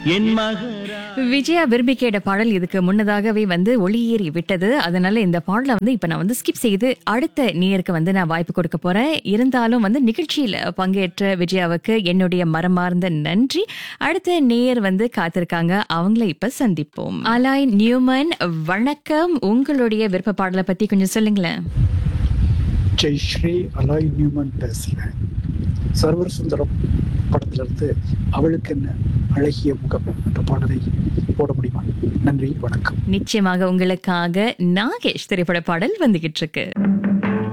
என் மகரா விஜயா விரும்பி கேட்ட பாடல் இதுக்கு முன்னதாகவே வந்து ஒளியேறி விட்டது அதனால இந்த பாடலை வந்து இப்ப நான் வந்து ஸ்கிப் செய்து அடுத்த நேருக்கு வந்து நான் வாய்ப்பு கொடுக்க போறேன் இருந்தாலும் வந்து நிகழ்ச்சியில பங்கேற்ற விஜயாவுக்கு என்னுடைய மரமார்ந்த நன்றி அடுத்த நேர் வந்து காத்திருக்காங்க அவங்கள இப்ப சந்திப்போம் அலாய் நியூமன் வணக்கம் உங்களுடைய விருப்ப பாடலை பத்தி கொஞ்சம் சொல்லுங்களேன் ஜெய் ஸ்ரீ அலாய் நியூமன் பேசுகிறேன் சர்வர் சுந்தரம் படத்திலிருந்து அவளுக்கு என்ன அழகிய முகம் என்ற பாடலை போட முடியுமா நன்றி வணக்கம் நிச்சயமாக உங்களுக்காக நாகேஷ் திரைப்பட பாடல் வந்துகிட்டு இருக்கு